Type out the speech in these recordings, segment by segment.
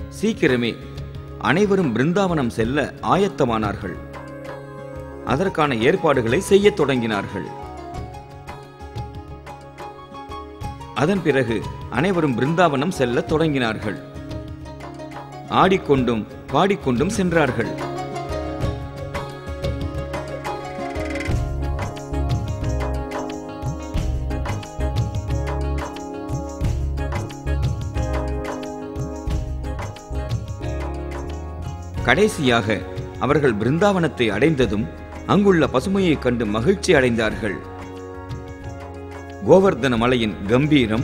சீக்கிரமே அனைவரும் பிருந்தாவனம் செல்ல ஆயத்தமானார்கள் அதற்கான ஏற்பாடுகளை செய்யத் தொடங்கினார்கள் அதன் பிறகு அனைவரும் பிருந்தாவனம் செல்லத் தொடங்கினார்கள் ஆடிக்கொண்டும் பாடிக்கொண்டும் சென்றார்கள் கடைசியாக அவர்கள் பிருந்தாவனத்தை அடைந்ததும் அங்குள்ள பசுமையைக் கண்டு மகிழ்ச்சி அடைந்தார்கள் கோவர்தன மலையின் கம்பீரம்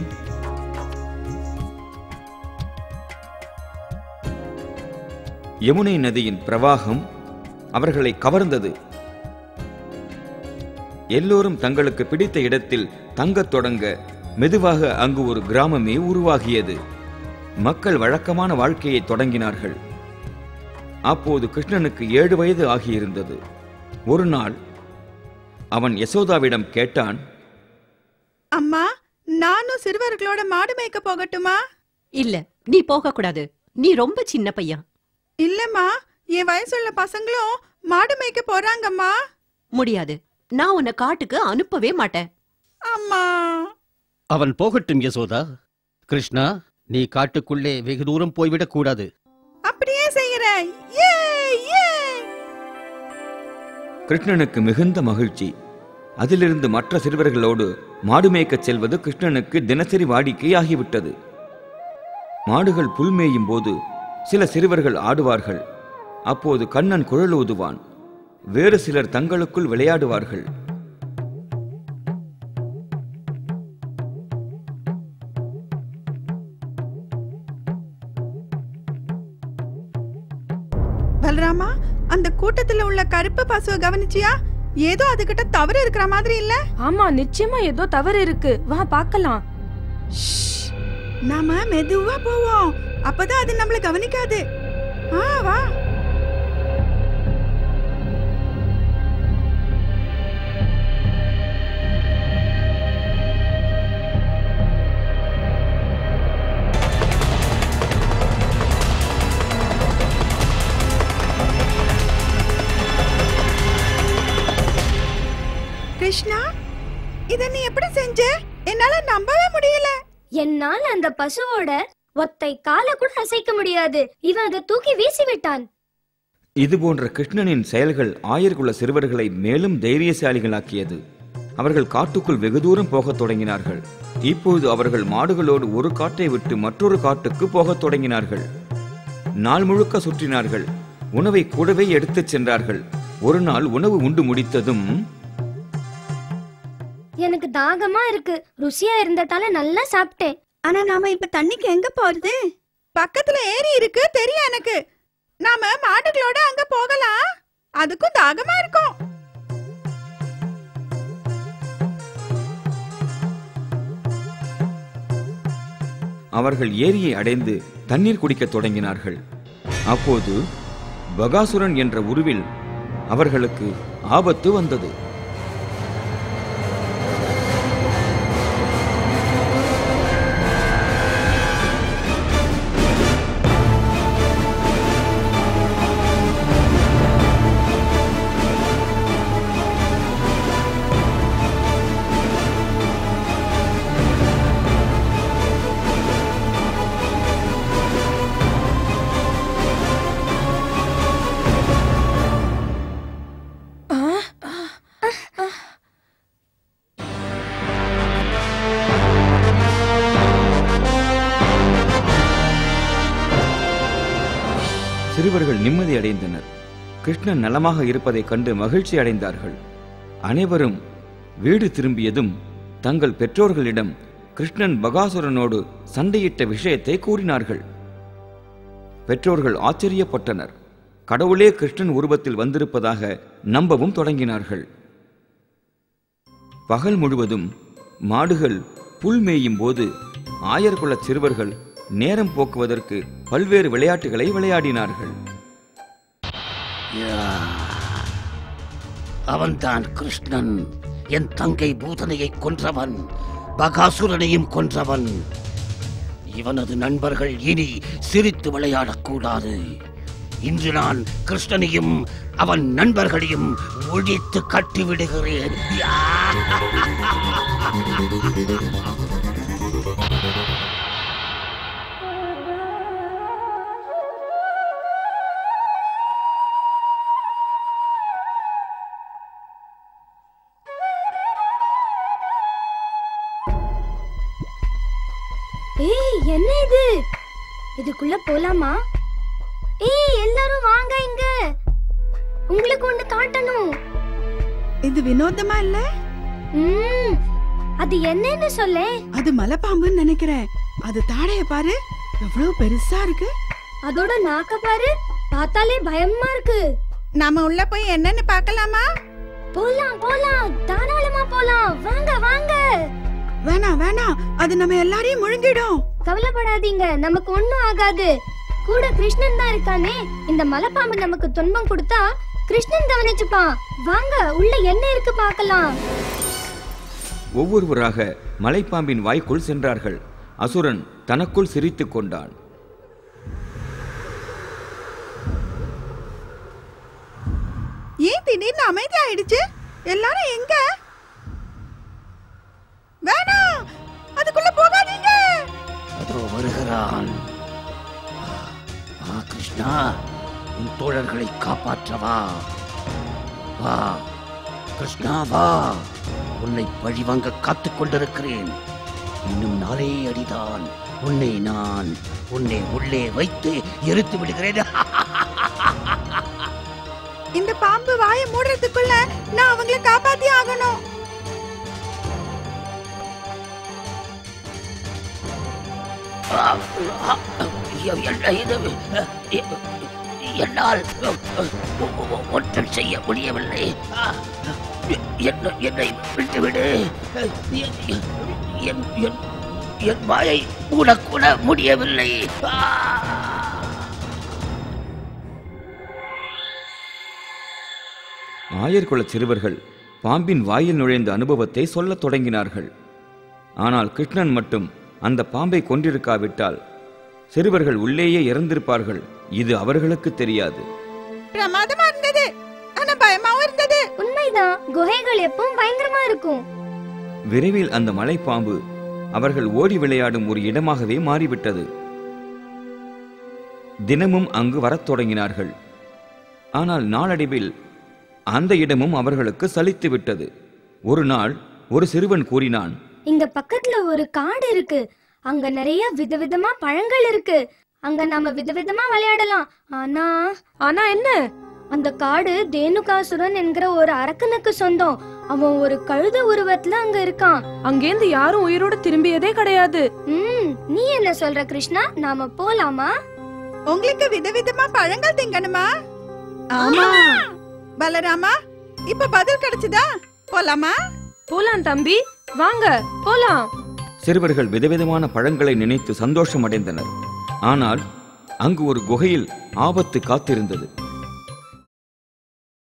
யமுனை நதியின் பிரவாகம் அவர்களை கவர்ந்தது எல்லோரும் தங்களுக்கு பிடித்த இடத்தில் தங்கத் தொடங்க மெதுவாக அங்கு ஒரு கிராமமே உருவாகியது மக்கள் வழக்கமான வாழ்க்கையை தொடங்கினார்கள் அப்போது கிருஷ்ணனுக்கு ஏழு வயது ஆகியிருந்தது ஒரு நாள் அவன் யசோதாவிடம் கேட்டான் அம்மா நானும் சிறுவர்களோட மாடு மேய்க்க போகட்டுமா இல்ல நீ போக கூடாது நீ ரொம்ப சின்ன பையன் இல்லம்மா என் வயசுள்ள பசங்களும் மாடு மேய்க்க போறாங்கம்மா முடியாது நான் உன்னை காட்டுக்கு அனுப்பவே மாட்டேன் அம்மா அவன் போகட்டும் யசோதா கிருஷ்ணா நீ காட்டுக்குள்ளே வெகு தூரம் போய்விடக் கூடாது அப்படியே செய்யறேன் ஏ ஏ கிருஷ்ணனுக்கு மிகுந்த மகிழ்ச்சி அதிலிருந்து மற்ற சிறுவர்களோடு மாடு மேய்க்கச் செல்வது கிருஷ்ணனுக்கு தினசரி வாடிக்கை ஆகிவிட்டது மாடுகள் புல் மேயும் போது சில சிறுவர்கள் ஆடுவார்கள் அப்போது கண்ணன் குழல் ஊதுவான் வேறு சிலர் தங்களுக்குள் விளையாடுவார்கள் பலராமா அந்த கூட்டத்துல உள்ள கருப்பு பசுவை கவனிச்சியா ஏதோ அதுகிட்ட தவறு இருக்கிற மாதிரி இல்ல ஆமா நிச்சயமா ஏதோ தவறு இருக்கு வா பார்க்கலாம் ஷ்ஷ். நாம மெதுவா போவோம் அப்பதான் அது நம்மள கவனிக்காது ஆ வா கிருஷ்ணா இத நீ எப்படி செஞ்ச என்னால நம்பவே முடியல என்னால் அந்த பசுவோட ஒத்தை காலை கூட அசைக்க முடியாது இவன் அதை தூக்கி வீசி விட்டான் இது போன்ற கிருஷ்ணனின் செயல்கள் ஆயர்குல சிறுவர்களை மேலும் தைரியசாலிகளாக்கியது அவர்கள் காட்டுக்குள் வெகு தூரம் போகத் தொடங்கினார்கள் இப்பொழுது அவர்கள் மாடுகளோடு ஒரு காட்டை விட்டு மற்றொரு காட்டுக்கு போகத் தொடங்கினார்கள் நாள் முழுக்க சுற்றினார்கள் உணவை கூடவே எடுத்துச் சென்றார்கள் ஒரு நாள் உணவு உண்டு முடித்ததும் எனக்கு தாகமா இருக்கு ருசியா இருந்ததால நல்லா சாப்பிட்டேன் ஆனா நாம இப்ப தண்ணிக்கு எங்க போறது பக்கத்துல ஏரி இருக்கு தெரியும் எனக்கு நாம மாடுகளோட அங்க போகலாம் அதுக்கும் தாகமா இருக்கும் அவர்கள் ஏரியை அடைந்து தண்ணீர் குடிக்கத் தொடங்கினார்கள் அப்போது பகாசுரன் என்ற உருவில் அவர்களுக்கு ஆபத்து வந்தது சிறுவர்கள் நிம்மதி அடைந்தனர் கிருஷ்ணன் நலமாக இருப்பதைக் கண்டு மகிழ்ச்சி அடைந்தார்கள் அனைவரும் வீடு திரும்பியதும் தங்கள் பெற்றோர்களிடம் கிருஷ்ணன் பகாசுரனோடு சண்டையிட்ட விஷயத்தை கூறினார்கள் பெற்றோர்கள் ஆச்சரியப்பட்டனர் கடவுளே கிருஷ்ணன் உருவத்தில் வந்திருப்பதாக நம்பவும் தொடங்கினார்கள் பகல் முழுவதும் மாடுகள் புல் மேயும் போது ஆயர்குலச் சிறுவர்கள் நேரம் போக்குவதற்கு பல்வேறு விளையாட்டுகளை விளையாடினார்கள் அவன்தான் கிருஷ்ணன் என் தங்கை பூதனையை கொன்றவன் பகாசுரனையும் கொன்றவன் இவனது நண்பர்கள் இனி சிரித்து விளையாடக்கூடாது இன்று நான் கிருஷ்ணனையும் அவன் நண்பர்களையும் ஒழித்து கட்டிவிடுகிறேன் ஏய் என்ன இது இதுக்குள்ள போலாமா ஏய் எல்லாரும் வாங்க இங்க உங்களுக்கு ஒண்ணு காட்டணும் இது வினோதமா இல்ல ம், அது என்னன்னு சொல்லே அது மலைப்பாம்புன்னு நினைக்கிறேன் அது தாடைய பாரு எவ்வளவு பெருசா இருக்கு அதோட நாக்க பாரு பார்த்தாலே பயமா இருக்கு நாம உள்ள போய் என்னன்னு பார்க்கலாமா போலாம் போலாம் தாராளமா போலாம் வாங்க வாங்க வேணாம் வேணாம் அது நம்ம எல்லாரையும் முழுங்கிடும் கவலைப்படாதீங்க நமக்கு ஒண்ணும் ஆகாது கூட கிருஷ்ணன் தான் இருக்கானே இந்த மலைப்பாம்பு நமக்கு துன்பம் கொடுத்தா கிருஷ்ணன் கவனிச்சுப்பான் வாங்க உள்ள என்ன இருக்கு பார்க்கலாம் ஒவ்வொருவராக மலைப்பாம்பின் வாய்க்குள் சென்றார்கள் அசுரன் தனக்குள் சிரித்துக் கொண்டான் ஏன் திடீர்னு அமைதி ஆயிடுச்சு எல்லாரும் எங்க வேணாம் அதுக்குள்ள போகாதீங்க அதோ வருகிறான் வா கிருஷ்ணா உன் தோழர்களை காப்பாற்றவா வா கிருஷ்ணா வா உன்னை பழிவாங்க காத்துக் கொண்டிருக்கிறேன் இன்னும் நாளே அடிதான் உன்னை நான் உன்னை உள்ளே வைத்து எரித்து விடுகிறேன் இந்த பாம்பு வாயை மூடுறதுக்குள்ள நான் அவங்கள காப்பாத்தி ஆகணும் என்ன இது என்னால் ஒன்றும் செய்ய முடியவில்லை என்ன என்னை விட்டுவிடு என் என் என் வாயை மூடக்கூட முடியவில்லை ஆயர்குலச் சிறுவர்கள் பாம்பின் வாயில் நுழைந்த அனுபவத்தை சொல்லத் தொடங்கினார்கள் ஆனால் கிருஷ்ணன் மட்டும் அந்த பாம்பை கொண்டிருக்காவிட்டால் சிறுவர்கள் உள்ளேயே இறந்திருப்பார்கள் இது அவர்களுக்கு தெரியாது பிரமாதமா இருந்தது ஆனா பயமாவும் இருந்தது உண்மைதான் குகைகள் எப்பவும் பயங்கரமா இருக்கும் விரைவில் அந்த மலைப்பாம்பு அவர்கள் ஓடி விளையாடும் ஒரு இடமாகவே மாறிவிட்டது தினமும் அங்கு வரத் தொடங்கினார்கள் ஆனால் நாளடைவில் அந்த இடமும் அவர்களுக்கு சலித்து விட்டது ஒரு நாள் ஒரு சிறுவன் கூறினான் இங்க பக்கத்துல ஒரு காடு இருக்கு அங்க நிறைய விதவிதமா பழங்கள் இருக்கு அங்க நாம விதவிதமா விளையாடலாம் ஆனா ஆனா என்ன அந்த காடு தேனுகாசுரன் என்கிற ஒரு அரக்கனுக்கு சொந்தம் அவன் ஒரு கழுத உருவத்துல அங்க இருக்கான் அங்கேந்து யாரும் உயிரோட திரும்பியதே கிடையாது ம் நீ என்ன சொல்ற கிருஷ்ணா நாம போலாமா உங்களுக்கு விதவிதமா பழங்கள் திங்கணுமா ஆமா பலராமா இப்ப பதில் கிடைச்சதா போலாமா போலாம் தம்பி வாங்க போலாம் சிறுவர்கள் விதவிதமான பழங்களை நினைத்து சந்தோஷம் அடைந்தனர் ஆனால் அங்கு ஒரு குகையில் ஆபத்து காத்திருந்தது